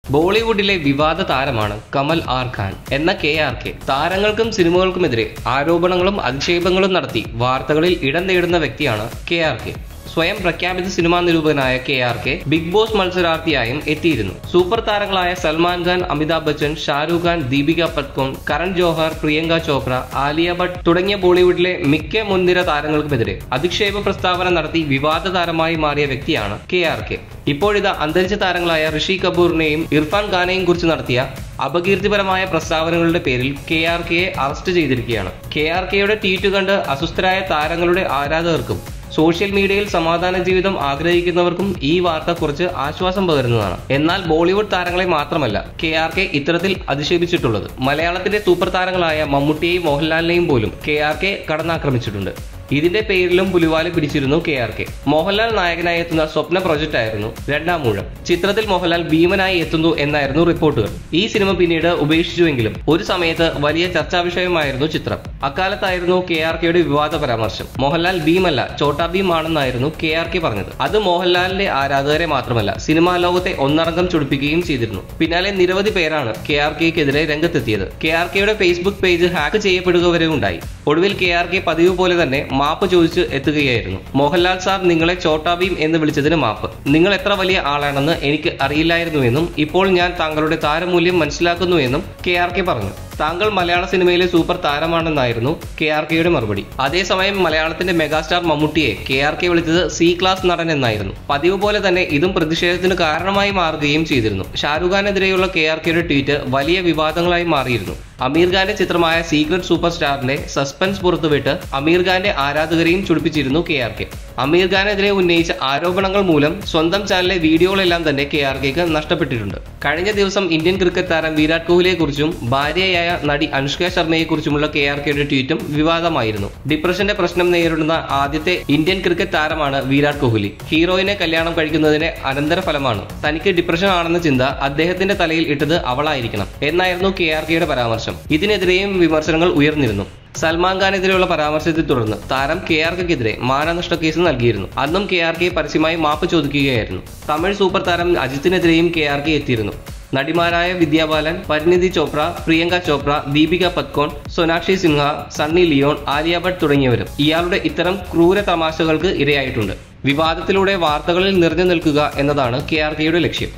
ബോളിവുഡിലെ വിവാദ താരമാണ് കമൽ ആർ ഖാൻ എന്ന കെ ആർ കെ താരങ്ങൾക്കും സിനിമകൾക്കുമെതിരെ ആരോപണങ്ങളും അധിക്ഷേപങ്ങളും നടത്തി വാർത്തകളിൽ ഇടം നേടുന്ന വ്യക്തിയാണ് കെ ആർ കെ സ്വയം പ്രഖ്യാപിത സിനിമാ നിരൂപകനായ K R K Bigg Boss മത്സരാർത്ഥിയായും എത്തിയിരുന്നു സൂപ്പർ താരങ്ങളായ സൽമാൻ ഖാൻ അമിതാഭ് ബച്ചൻ ഷാരൂഖ് ഖാൻ ദീപിക പത്കോൺ കരൺ ജോഹർ പ്രിയങ്ക ചോപ്ര ആലിയ ഭട്ട് തുടങ്ങിയ ബോളിവുഡിലെ മിക്ക മുൻനിര താരങ്ങൾക്കുമെതിരെ അധിക്ഷേപ പ്രസ്താവന നടത്തി വിവാദ താരമായി മാറിയ വ്യക്തിയാണ് കെ ആർ കെ ഇപ്പോഴിതാ അന്തരിച്ച താരങ്ങളായ ഋഷി കപൂറിനെയും ഇർഫാൻ ഖാനെയും കുറിച്ച് നടത്തിയ അപകീർത്തിപരമായ പ്രസ്താവനകളുടെ പേരിൽ കെ ആർ കെയെ അറസ്റ്റ് ചെയ്തിരിക്കുകയാണ് കെ ആർ കെയുടെ ട്വീറ്റ് കണ്ട് അസ്വസ്ഥരായ താരങ്ങളുടെ ആരാധകർക്കും സോഷ്യൽ മീഡിയയിൽ സമാധാന ജീവിതം ആഗ്രഹിക്കുന്നവർക്കും ഈ വാർത്ത കുറച്ച് ആശ്വാസം പകരുന്നതാണ് എന്നാൽ ബോളിവുഡ് താരങ്ങളെ മാത്രമല്ല കെ ആർ കെ ഇത്തരത്തിൽ അധിക്ഷേപിച്ചിട്ടുള്ളത് മലയാളത്തിലെ സൂപ്പർ താരങ്ങളായ മമ്മൂട്ടിയെയും മോഹൻലാലിനെയും പോലും കെ ആർ കെ കടന്നാക്രമിച്ചിട്ടുണ്ട് ഇതിന്റെ പേരിലും പുലിവാല് പിടിച്ചിരുന്നു കെ ആർ കെ മോഹൻലാൽ നായകനായി എത്തുന്ന സ്വപ്ന പ്രൊജക്ട് ആയിരുന്നു രണ്ടാം മൂഴം ചിത്രത്തിൽ മോഹൻലാൽ ഭീമനായി എത്തുന്നു എന്നായിരുന്നു റിപ്പോർട്ടുകൾ ഈ സിനിമ പിന്നീട് ഉപേക്ഷിച്ചുവെങ്കിലും ഒരു സമയത്ത് വലിയ ചർച്ചാ വിഷയമായിരുന്നു ചിത്രം അക്കാലത്തായിരുന്നു കെ ആർ കെയുടെ വിവാദ പരാമർശം മോഹൻലാൽ ഭീമല്ല ചോട്ടാ ഭീം ആണെന്നായിരുന്നു കെ ആർ കെ പറഞ്ഞത് അത് മോഹൻലാലിന്റെ ആരാധകരെ മാത്രമല്ല സിനിമാ ലോകത്തെ ഒന്നടങ്കം ചൊടിപ്പിക്കുകയും ചെയ്തിരുന്നു പിന്നാലെ നിരവധി പേരാണ് കെ ആർ കെക്കെതിരെ രംഗത്തെത്തിയത് കെ ആർ കെയുടെ ഫേസ്ബുക്ക് പേജ് ഹാക്ക് ചെയ്യപ്പെടുക വരെ ഉണ്ടായി ഒടുവിൽ കെ ആർ കെ പതിവ് പോലെ തന്നെ മാപ്പ് ചോദിച്ച് എത്തുകയായിരുന്നു മോഹൻലാൽ സാർ നിങ്ങളെ ചോട്ടാ ഭീം എന്ന് വിളിച്ചതിന് മാപ്പ് നിങ്ങൾ എത്ര വലിയ ആളാണെന്ന് എനിക്ക് അറിയില്ലായിരുന്നുവെന്നും ഇപ്പോൾ ഞാൻ താങ്കളുടെ താരമൂല്യം മനസ്സിലാക്കുന്നുവെന്നും കെ ആർ കെ പറഞ്ഞു താങ്കൾ മലയാള സിനിമയിലെ സൂപ്പർ താരമാണെന്നായിരുന്നു കെ ആർ കെയുടെ മറുപടി അതേസമയം മലയാളത്തിന്റെ മെഗാസ്റ്റാർ മമ്മൂട്ടിയെ കെ ആർ കെ വിളിച്ചത് സി ക്ലാസ് നടൻ എന്നായിരുന്നു പതിവ് പോലെ തന്നെ ഇതും പ്രതിഷേധത്തിന് കാരണമായി മാറുകയും ചെയ്തിരുന്നു ഷാരൂഖ് ഖാനെതിരെയുള്ള കെ ആർ കെയുടെ ട്വീറ്റ് വലിയ വിവാദങ്ങളായി മാറിയിരുന്നു അമീർ ഖാന്റെ ചിത്രമായ സീക്രട്ട് സൂപ്പർ സ്റ്റാറിന്റെ സസ്പെൻസ് പുറത്തുവിട്ട് അമീർ ഖാന്റെ ആരാധകരെയും ചുടിപ്പിച്ചിരുന്നു കെ ആർ കെ അമീർ ഖാനെതിരെ ഉന്നയിച്ച ആരോപണങ്ങൾ മൂലം സ്വന്തം ചാനലിലെ വീഡിയോകളെല്ലാം തന്നെ കെ ആർ കെക്ക് നഷ്ടപ്പെട്ടിട്ടുണ്ട് കഴിഞ്ഞ ദിവസം ഇന്ത്യൻ ക്രിക്കറ്റ് താരം വിരാട് കോഹ്ലിയെക്കുറിച്ചും ഭാര്യയായ നടി അനുഷ്ക ശർമ്മയെക്കുറിച്ചുമുള്ള കെ ആർ കെയുടെ ട്വീറ്റും വിവാദമായിരുന്നു ഡിപ്രഷന്റെ പ്രശ്നം നേരിടുന്ന ആദ്യത്തെ ഇന്ത്യൻ ക്രിക്കറ്റ് താരമാണ് വിരാട് കോഹ്ലി ഹീറോയിനെ കല്യാണം കഴിക്കുന്നതിന്റെ അനന്തരഫലമാണ് തനിക്ക് ഡിപ്രഷൻ ആണെന്ന ചിന്ത അദ്ദേഹത്തിന്റെ തലയിൽ ഇട്ടത് അവളായിരിക്കണം എന്നായിരുന്നു കെ ആർ കെയുടെ പരാമർശം ഇതിനെതിരെയും വിമർശനങ്ങൾ ഉയർന്നിരുന്നു സൽമാൻ ഖാനെതിരെയുള്ള പരാമർശത്തെ തുടർന്ന് താരം കെ ആർ കെക്കെതിരെ മാനനഷ്ട കേസ് നൽകിയിരുന്നു അന്നും കെ ആർ കെ പരസ്യമായി മാപ്പ് ചോദിക്കുകയായിരുന്നു തമിഴ് സൂപ്പർ താരം അജിത്തിനെതിരെയും കെ ആർ കെ എത്തിയിരുന്നു നടിമാരായ വിദ്യാബാലൻ പരിണിതി ചോപ്ര പ്രിയങ്ക ചോപ്ര ദീപിക പത്കോൺ സൊനാക്ഷി സിൻഹ സണ്ണി ലിയോൺ ആലിയ ഭട്ട് തുടങ്ങിയവരും ഇയാളുടെ ഇത്തരം ക്രൂര തമാശകൾക്ക് ഇരയായിട്ടുണ്ട് വിവാദത്തിലൂടെ വാർത്തകളിൽ നിറഞ്ഞു നിൽക്കുക എന്നതാണ് കെ ആർ കെയുടെ ലക്ഷ്യം